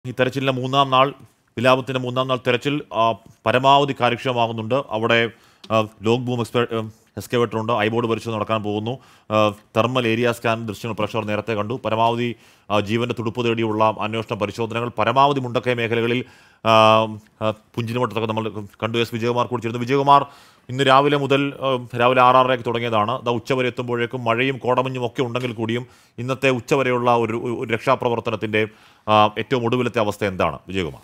ഈ തെരച്ചിലിൻ്റെ മൂന്നാം നാൾ വിലാപത്തിൻ്റെ മൂന്നാം നാൾ തെരച്ചിൽ ആ, പരമാവധി കാര്യക്ഷമമാകുന്നുണ്ട് അവിടെ ആ, ലോങ് ബൂം എക്സ്പെ എക്സ്കവേറ്റർ ഉണ്ട് ഐബോർഡ് പരിശോധന നടക്കാൻ പോകുന്നു ആ, തെർമൽ ഏരിയ സ്കാൻ ദൃശ്യങ്ങൾ പ്രേക്ഷകർ നേരത്തെ കണ്ടു പരമാവധി ആ, ജീവന്റെ തുടുപ്പ് തേടിയുള്ള അന്വേഷണ പരിശോധനകൾ പരമാവധി മുണ്ടക്കയ മേഖലകളിൽ ആ, ആ, പുഞ്ചിരിമട്ടത്തൊക്കെ നമ്മൾ കണ്ടു എസ് വിജയകുമാർ കൂടി ചേർന്നു വിജയകുമാർ ഇന്ന് രാവിലെ മുതൽ ആ, രാവിലെ ആറാറരയ്ക്ക് തുടങ്ങിയതാണ് ദാ ഉച്ചവരെ എത്തുമ്പോഴേക്കും മഴയും കോടമഞ്ഞും ഒക്കെ ഉണ്ടെങ്കിൽ കൂടിയും ഇന്നത്തെ ഉച്ചവരെയുള്ള ഒരു ഒരു രക്ഷാപ്രവർത്തനത്തിൻ്റെ ആ, ഏറ്റവും ഒടുവിലത്തെ അവസ്ഥ എന്താണ് വിജയകുമാർ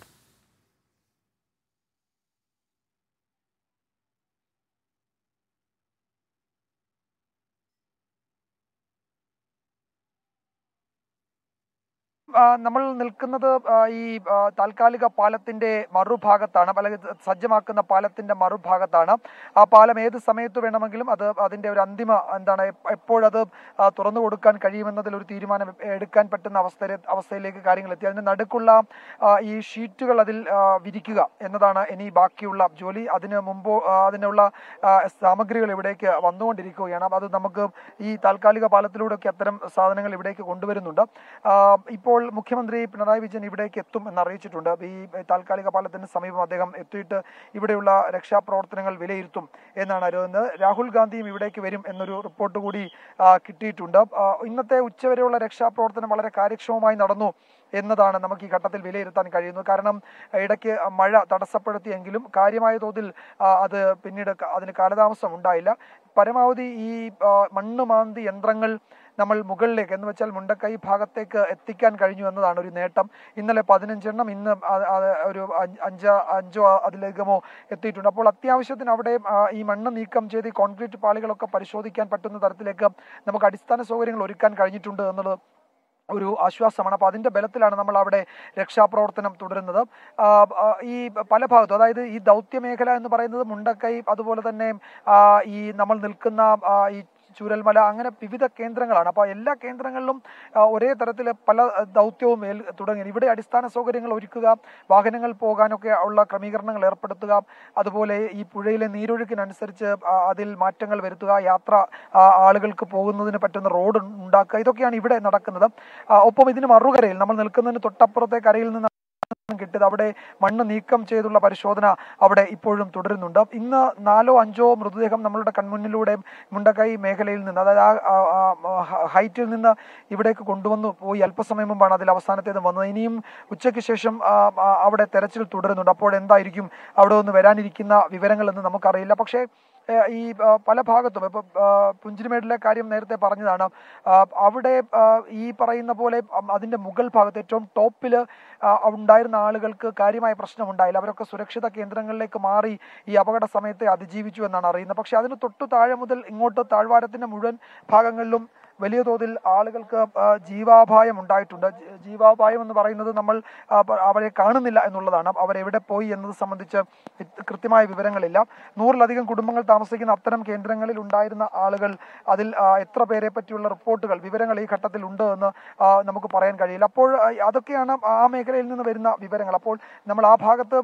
ആ, നമ്മൾ നിൽക്കുന്നത് ആ, ഈ ആ, താൽക്കാലിക പാലത്തിന്റെ മറുഭാഗത്താണ് അല്ലെങ്കിൽ സജ്ജമാക്കുന്ന പാലത്തിന്റെ മറുഭാഗത്താണ് ആ പാലം ഏത് സമയത്ത് വേണമെങ്കിലും അത് അതിന്റെ ഒരു അന്തിമ എന്താണ് എപ്പ- എപ്പോഴത് ആ, തുറന്നു കൊടുക്കാൻ കഴിയുമെന്നതിൽ ഒരു തീരുമാനം എടുക്കാൻ പറ്റുന്ന അവസ്ഥ അവസ്ഥയിലേക്ക് കാര്യങ്ങൾ എത്തി അതിന് നടുക്കുള്ള ആ, ഈ ഷീറ്റുകൾ അതിൽ ആ, വിരിക്കുക എന്നതാണ് ഇനി ബാക്കിയുള്ള ജോലി അതിന് മുമ്പ് ആ, അതിനുള്ള ആ, സാമഗ്രികൾ ഇവിടേക്ക് വന്നുകൊണ്ടിരിക്കുകയാണ് അപ്പോൾ അത് നമുക്ക് ഈ താൽക്കാലിക പാലത്തിലൂടെയൊക്കെ അത്തരം സാധനങ്ങൾ ഇവിടേക്ക് കൊണ്ടുവരുന്നുണ്ട് ആ, ഇപ്പോൾ മുഖ്യമന്ത്രി പിണറായി വിജയൻ ഇവിടേക്ക് എത്തും എന്ന് അറിയിച്ചിട്ടുണ്ട് ഈ താൽക്കാലിക പാലത്തിന് സമീപം അദ്ദേഹം എത്തിയിട്ട് ഇവിടെയുള്ള രക്ഷാപ്രവർത്തനങ്ങൾ വിലയിരുത്തും എന്നാണ് അറിയുന്നത് രാഹുൽ ഗാന്ധിയും ഇവിടേക്ക് വരും എന്നൊരു റിപ്പോർട്ട് കൂടി ആ, കിട്ടിയിട്ടുണ്ട് ആ, ഇന്നത്തെ ഉച്ചവരെയുള്ള രക്ഷാപ്രവർത്തനം വളരെ കാര്യക്ഷമമായി നടന്നു എന്നതാണ് നമുക്ക് ഈ ഘട്ടത്തിൽ വിലയിരുത്താൻ കഴിയുന്നത് കാരണം ഇടയ്ക്ക് മഴ തടസ്സപ്പെടുത്തിയെങ്കിലും കാര്യമായ തോതിൽ ആ, അത് പിന്നീട് ക- അതിന് കാലതാമസം ഉണ്ടായില്ല പരമാവധി ഈ ആ, മണ്ണ് മാന്തി യന്ത്രങ്ങൾ നമ്മൾ മുകളിലേക്ക് എന്ന് വെച്ചാൽ മുണ്ടക്കൈ ഭാഗത്തേക്ക് എത്തിക്കാൻ കഴിഞ്ഞു എന്നതാണ് ഒരു നേട്ടം ഇന്നലെ പതിനഞ്ചെണ്ണം ഇന്ന് ആ- ആ ഒരു അഞ്ച് അഞ്ചോ അഞ്ചോ അതിലധികമോ എത്തിയിട്ടുണ്ട് അപ്പോൾ അത്യാവശ്യത്തിന് അവിടെ ആ, ഈ മണ്ണ് നീക്കം ചെയ്ത് ഈ കോൺക്രീറ്റ് പാളികളൊക്കെ പരിശോധിക്കാൻ പറ്റുന്ന തരത്തിലേക്ക് നമുക്ക് അടിസ്ഥാന സൗകര്യങ്ങൾ ഒരുക്കാൻ കഴിഞ്ഞിട്ടുണ്ട് എന്നുള്ളത് ഒരു ആശ്വാസമാണ് അപ്പോൾ അതിന്റെ ബലത്തിലാണ് നമ്മൾ അവിടെ രക്ഷാപ്രവർത്തനം തുടരുന്നത് ആ, ആ, ഈ പല ഭാഗത്തും അതായത് ഈ ദൗത്യ മേഖല എന്ന് പറയുന്നത് മുണ്ടക്കൈ അതുപോലെ തന്നെ ആ, ഈ നമ്മൾ നിൽക്കുന്ന ആ, ഈ ചൂരൽമല അങ്ങനെ വിവിധ കേന്ദ്രങ്ങളാണ് അപ്പോൾ എല്ലാ കേന്ദ്രങ്ങളിലും ആ, ഒരേ തരത്തിൽ പല ആ, ദൗത്യവും ഏൽ തുടങ്ങി ഇവിടെ അടിസ്ഥാന സൗകര്യങ്ങൾ ഒരുക്കുക വാഹനങ്ങൾ പോകാനൊക്കെ ഉള്ള ക്രമീകരണങ്ങൾ ഏർപ്പെടുത്തുക അതുപോലെ ഈ പുഴയിലെ നീരൊഴുക്കിനനുസരിച്ച് ആ, അതിൽ മാറ്റങ്ങൾ വരുത്തുക യാത്ര ആ, ആളുകൾക്ക് പോകുന്നതിന് പറ്റുന്ന റോഡ് ഉണ്ടാക്കുക ഇതൊക്കെയാണ് ഇവിടെ നടക്കുന്നത് ആ, ഒപ്പം ഇതിന് മറുകരയിൽ നമ്മൾ നിൽക്കുന്നതിന് തൊട്ടപ്പുറത്തെ കരയിൽ നിന്ന് കിട്ടിയത് അവിടെ മണ്ണ് നീക്കം ചെയ്തുള്ള പരിശോധന അവിടെ ഇപ്പോഴും തുടരുന്നുണ്ട് ഇന്ന് നാലോ അഞ്ചോ മൃതദേഹം നമ്മളുടെ കൺമുന്നിലൂടെ മുണ്ടക്കൈ മേഖലയിൽ നിന്ന് അതായത് ആ- ആ- ആ ഹ- ഹൈറ്റിൽ നിന്ന് ഇവിടേക്ക് കൊണ്ടുവന്നു പോയി അല്പസമയം മുമ്പാണ് അതിൽ അവസാനത്തേത് വന്നത് ഇനിയും ഉച്ചയ്ക്ക് ശേഷം ആ, ആ, അവിടെ തെരച്ചിൽ തുടരുന്നുണ്ട് അപ്പോൾ എന്തായിരിക്കും അവിടെ നിന്ന് വരാനിരിക്കുന്ന വിവരങ്ങൾ എന്ന് നമുക്കറിയില്ല പക്ഷേ ഏഹ് ഈ ആ, പല ഭാഗത്തും ഇപ്പൊ ആ, പുഞ്ചിരിമേടിലെ കാര്യം നേരത്തെ പറഞ്ഞതാണ് ആ, അവിടെ ആ, ഈ പറയുന്ന പോലെ അം- അതിന്റെ മുകൾ ഭാഗത്ത് ഏറ്റവും ടോപ്പിൽ ഉണ്ടായിരുന്ന ആളുകൾക്ക് കാര്യമായ പ്രശ്നമുണ്ടായില്ല അവരൊക്കെ സുരക്ഷിത കേന്ദ്രങ്ങളിലേക്ക് മാറി ഈ അപകട സമയത്തെ അതിജീവിച്ചു എന്നാണ് അറിയുന്നത് പക്ഷെ അതിന് തൊട്ടു താഴെ മുതൽ ഇങ്ങോട്ട് താഴ്വാരത്തിന്റെ മുഴുവൻ ഭാഗങ്ങളിലും വലിയ തോതിൽ ആളുകൾക്ക് ആ, ജീവാപായം ഉണ്ടായിട്ടുണ്ട് ജీ- ജീവാപായം എന്ന് പറയുന്നത് നമ്മൾ ആ, പ- അവരെ കാണുന്നില്ല എന്നുള്ളതാണ് അവരെവിടെ പോയി എന്നത് സംബന്ധിച്ച് ഇത് കൃത്യമായ വിവരങ്ങളില്ല നൂറിലധികം കുടുംബങ്ങൾ താമസിക്കുന്ന അത്തരം കേന്ദ്രങ്ങളിൽ ഉണ്ടായിരുന്ന ആളുകൾ അതിൽ ആ, എത്ര പേരെ പറ്റിയുള്ള റിപ്പോർട്ടുകൾ വിവരങ്ങൾ ഈ ഘട്ടത്തിൽ ഉണ്ട് എന്ന് ആ, നമുക്ക് പറയാൻ കഴിയില്ല അപ്പോൾ ആ, അതൊക്കെയാണ് ആ മേഖലയിൽ നിന്ന് വരുന്ന വിവരങ്ങൾ അപ്പോൾ നമ്മൾ ആ ഭാഗത്ത്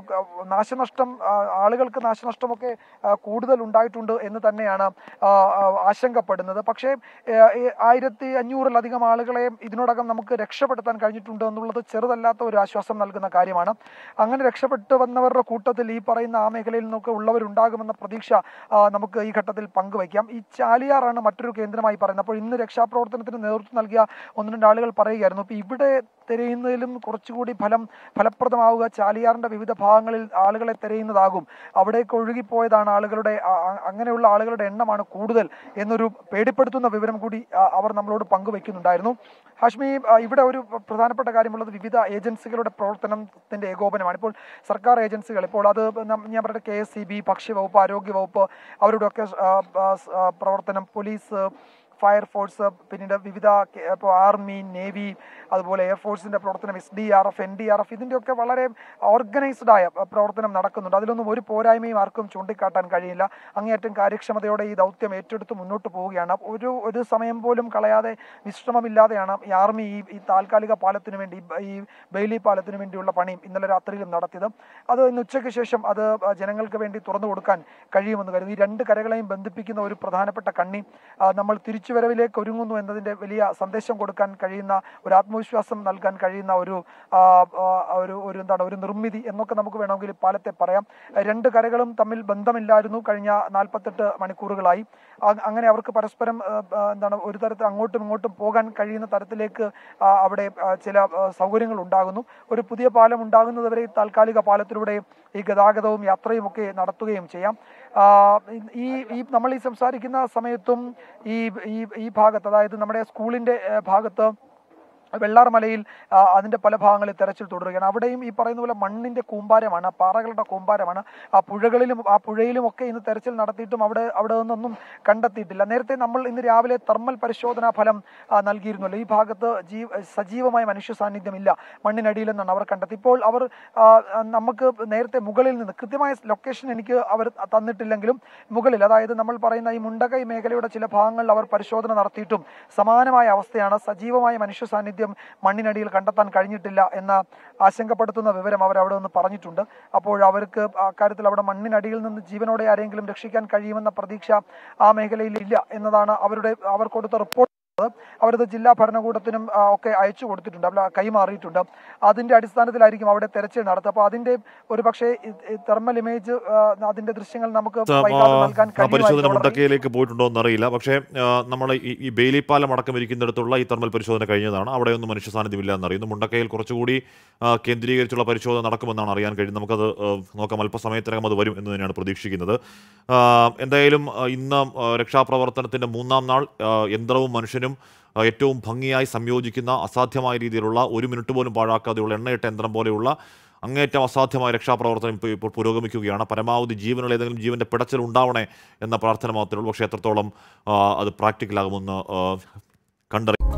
നാശനഷ്ടം ആ, ആളുകൾക്ക് നാശനഷ്ടമൊക്കെ ആ, കൂടുതൽ ഉണ്ടായിട്ടുണ്ട് എന്ന് തന്നെയാണ് ആ, ആ, ആശങ്കപ്പെടുന്നത് പക്ഷേ ഏ, ഈ ആയിരത്തി അഞ്ഞൂറിലധികം ആളുകളെ ഇതിനോടകം നമുക്ക് രക്ഷപ്പെടുത്താൻ കഴിഞ്ഞിട്ടുണ്ട് എന്നുള്ളത് ചെറുതല്ലാത്ത ഒരു ആശ്വാസം നൽകുന്ന കാര്യമാണ് അങ്ങനെ രക്ഷപ്പെട്ടു വന്നവരുടെ കൂട്ടത്തിൽ ഈ പറയുന്ന ആ മേഖലയിൽ നിന്നൊക്കെ ഉള്ളവരുണ്ടാകുമെന്ന പ്രതീക്ഷ ആ, നമുക്ക് ഈ ഘട്ടത്തിൽ പങ്കുവയ്ക്കാം ഈ ചാലിയാറാണ് മറ്റൊരു കേന്ദ്രമായി പറയുന്നത് അപ്പോൾ ഇന്ന് രക്ഷാപ്രവർത്തനത്തിന് നേതൃത്വം നൽകിയ ഒന്ന് രണ്ട് ആളുകൾ പറയുകയായിരുന്നു അപ്പോൾ ഇവിടെ തിരയുന്നതിലും കുറച്ചുകൂടി ഫലം ഫലപ്രദമാവുക ചാലിയാറിന്റെ വിവിധ ഭാഗങ്ങളിൽ ആളുകളെ തിരയുന്നതാകും അവിടേക്ക് ഒഴുകിപ്പോയതാണ് ആളുകളുടെ ആ- ആ- അങ്ങനെയുള്ള ആളുകളുടെ എണ്ണമാണ് കൂടുതൽ എന്നൊരു പേടിപ്പെടുത്തുന്ന വിവരം കൂടി ആ, അവർ നമ്മളോട് പങ്കുവെക്കുന്നുണ്ടായിരുന്നു ഹാഷ്മി ആ, ഇവിടെ ഒരു പ്രധാനപ്പെട്ട കാര്യമുള്ളത് വിവിധ ഏജൻസികളുടെ പ്രവർത്തനത്തിന്റെ ഏകോപനമാണ് ഇപ്പോൾ സർക്കാർ ഏജൻസികൾ ഇപ്പോൾ അത് നം- ഞാൻ പറയട്ടെ കെ എസ് സി ബി ഭക്ഷ്യവകുപ്പ് ആരോഗ്യവകുപ്പ് അവരുടെയൊക്കെ ആ, ആ, സ്- ആ, പ്രവർത്തനം പോലീസ് ഫയർഫോഴ്സ് പിന്നീട് വിവിധ കെ- ഇപ്പോൾ ആർമി നേവി അതുപോലെ എയർഫോഴ്സിന്റെ പ്രവർത്തനം S D R F N D R F ഇതിൻ്റെയൊക്കെ വളരെ ഓർഗനൈസ്ഡ് ആയ അഹ്, പ്രവർത്തനം നടക്കുന്നുണ്ട് അതിലൊന്നും ഒരു പോരായ്മയും ആർക്കും ചൂണ്ടിക്കാട്ടാൻ കഴിയില്ല അങ്ങേയറ്റം കാര്യക്ഷമതയോടെ ഈ ദൗത്യം ഏറ്റെടുത്ത് മുന്നോട്ട് പോവുകയാണ് ഒരു ഒരു സമയം പോലും കളയാതെ വിശ്രമമില്ലാതെയാണ് ഈ ആർമി ഈ ഈ താൽക്കാലിക പാലത്തിന് വേണ്ടി ഈ ബ- ഈ ബെയിലി പാലത്തിന് വേണ്ടിയുള്ള പണിയും ഇന്നലെ രാത്രിയിൽ നടത്തിയത് അത് ഇന്ന് ഉച്ചയ്ക്ക് ശേഷം അത് ആ, ജനങ്ങൾക്ക് വേണ്ടി തുറന്നു കൊടുക്കാൻ കഴിയുമെന്ന് കരുതി ഈ രണ്ട് കരകളെയും ബന്ധിപ്പിക്കുന്ന ഒരു പ്രധാനപ്പെട്ട കണ്ണി ആ, നമ്മൾ തിരിച്ചു തിരിച്ചുവരവിലേക്ക് ഒരുങ്ങുന്നു എന്നതിന്റെ വലിയ സന്ദേശം കൊടുക്കാൻ കഴിയുന്ന ഒരു ആത്മവിശ്വാസം നൽകാൻ കഴിയുന്ന ഒരു ആ, ആ, ഒരു ഒരു എന്താണ് ഒരു നിർമ്മിതി എന്നൊക്കെ നമുക്ക് വേണമെങ്കിൽ ഈ പാലത്തെ പറയാം രണ്ട് കരകളും തമ്മിൽ ബന്ധമില്ലായിരുന്നു കഴിഞ്ഞ നാൽപ്പത്തെട്ട് മണിക്കൂറുകളായി അ- അങ്ങനെ അവർക്ക് പരസ്പരം ആ, ആ, എന്താണ് ഒരു തരത്തിൽ അങ്ങോട്ടും ഇങ്ങോട്ടും പോകാൻ കഴിയുന്ന തരത്തിലേക്ക് ആ, അവിടെ ആ, ചില ആ, സൗകര്യങ്ങൾ ഉണ്ടാകുന്നു ഒരു പുതിയ പാലം ഉണ്ടാകുന്നതുവരെ ഈ താൽക്കാലിക പാലത്തിലൂടെ ഈ ഗതാഗതവും യാത്രയും ഒക്കെ നടത്തുകയും ചെയ്യാം ആ, ഈ ഈ നമ്മൾ ഈ സംസാരിക്കുന്ന സമയത്തും ഈ ഈ ഈ ഭാഗത്ത് അതായത് നമ്മുടെ സ്കൂളിന്റെ ഏ, ഭാഗത്ത് വെള്ളാർമലയിൽ ആ, അതിന്റെ പല ഭാഗങ്ങളിൽ തെരച്ചിൽ തുടരുകയാണ് അവിടെയും ഈ പറയുന്ന പോലെ മണ്ണിന്റെ കൂമ്പാരമാണ് പാറകളുടെ കൂമ്പാരമാണ് ആ പുഴകളിലും ആ പുഴയിലും ഒക്കെ ഇന്ന് തെരച്ചിൽ നടത്തിയിട്ടും അവിടെ അവിടെ നിന്നൊന്നും കണ്ടെത്തിയിട്ടില്ല നേരത്തെ നമ്മൾ ഇന്ന് രാവിലെ തെർമൽ പരിശോധനാ ഫലം ആ, നൽകിയിരുന്നല്ലോ ഈ ഭാഗത്ത് ജീ സജീവമായ മനുഷ്യ സാന്നിധ്യമില്ല മണ്ണിനടിയിലെന്നാണ് അവർ കണ്ടെത്തി ഇപ്പോൾ അവർ ആ, നമുക്ക് നേരത്തെ മുകളിൽ നിന്ന് കൃത്യമായ ലൊക്കേഷൻ എനിക്ക് അവർ തന്നിട്ടില്ലെങ്കിലും മുകളിൽ അതായത് നമ്മൾ പറയുന്ന ഈ മുണ്ടകൈ മേഖലയുടെ ചില ഭാഗങ്ങളിൽ അവർ പരിശോധന നടത്തിയിട്ടും സമാനമായ അവസ്ഥയാണ് സജീവമായ മനുഷ്യ സാന്നിധ്യം മണ്ണിനടിയിൽ കണ്ടെത്താൻ കഴിഞ്ഞിട്ടില്ല എന്ന ആശങ്കപ്പെടുത്തുന്ന വിവരം അവർ അവിടെ നിന്ന് പറഞ്ഞിട്ടുണ്ട് അപ്പോൾ അവർക്ക് അക്കാര്യത്തിൽ അവിടെ മണ്ണിനടിയിൽ നിന്ന് ജീവനോടെ ആരെങ്കിലും രക്ഷിക്കാൻ കഴിയുമെന്ന പ്രതീക്ഷ ആ മേഖലയിൽ ഇല്ല എന്നതാണ് അവരുടെ അവർ കൊടുത്ത റിപ്പോർട്ട് അവരത് ജില്ലാ ഭരണകൂടത്തിനും ആ, ഒക്കെ അയച്ചു കൊടുത്തിട്ടുണ്ട് അവിടെ കൈമാറിയിട്ടുണ്ട് അതിന്റെ അടിസ്ഥാനത്തിലായിരിക്കും അവിടെ തെരച്ചിൽ നടത്തുക അപ്പോൾ അതിന്റെ ഒരു പക്ഷേ തെർമൽ ഇമേജ് അതിന്റെ ദൃശ്യങ്ങൾ നമുക്ക് വൈകാതെ നൽകാൻ ആ പരിശോധന കഴിയുമായിരിക്കും. വളരെ മുണ്ടക്കയിലേക്ക് പോയിട്ടുണ്ടോ എന്നറിയില്ല പക്ഷേ നമ്മൾ ഈ ഈ ബെയിലിപ്പാലം അടക്കം ഇരിക്കുന്നിടത്തുള്ള ഈ തെർമൽ പരിശോധന കഴിഞ്ഞതാണ് അവിടെയൊന്നും മനുഷ്യ സാന്നിധ്യമില്ല എന്നറിയുന്നു മുണ്ടക്കയിൽ കുറച്ചുകൂടി ആ, കേന്ദ്രീകരിച്ചുള്ള പരിശോധന നടക്കുമെന്നാണ് അറിയാൻ കഴിയുന്നത് നമുക്കത് ആ, നോക്കാം അല്പസമയത്തിനകം അത് വരും എന്ന് തന്നെയാണ് പ്രതീക്ഷിക്കുന്നത് ആ, എന്തായാലും ആ, ഇന്ന് ആ, രക്ഷാപ്രവർത്തനത്തിന്റെ മൂന്നാം നാൾ ആ, യന്ത്രവും മനുഷ്യനും ആ, ഏറ്റവും ഭംഗിയായി സംയോജിക്കുന്ന അസാധ്യമായ രീതിയിലുള്ള ഒരു മിനിറ്റ് പോലും പാഴാക്കാതെയുള്ള എണ്ണയിട്ട യന്ത്രം പോലെയുള്ള അങ്ങേറ്റം അസാധ്യമായ രക്ഷാപ്രവർത്തനം ഇപ്പോൾ ഇപ്പോൾ പുരോഗമിക്കുകയാണ് പരമാവധി ജീവനുള്ള ഏതെങ്കിലും ജീവന്റെ പിടച്ചിൽ ഉണ്ടാവണേ എന്ന പ്രാർത്ഥന മാത്രമേ ഉള്ളൂ പക്ഷേ എത്രത്തോളം ആ, അത് പ്രാക്ടിക്കലാകുമെന്ന് ആ, കണ്ടറി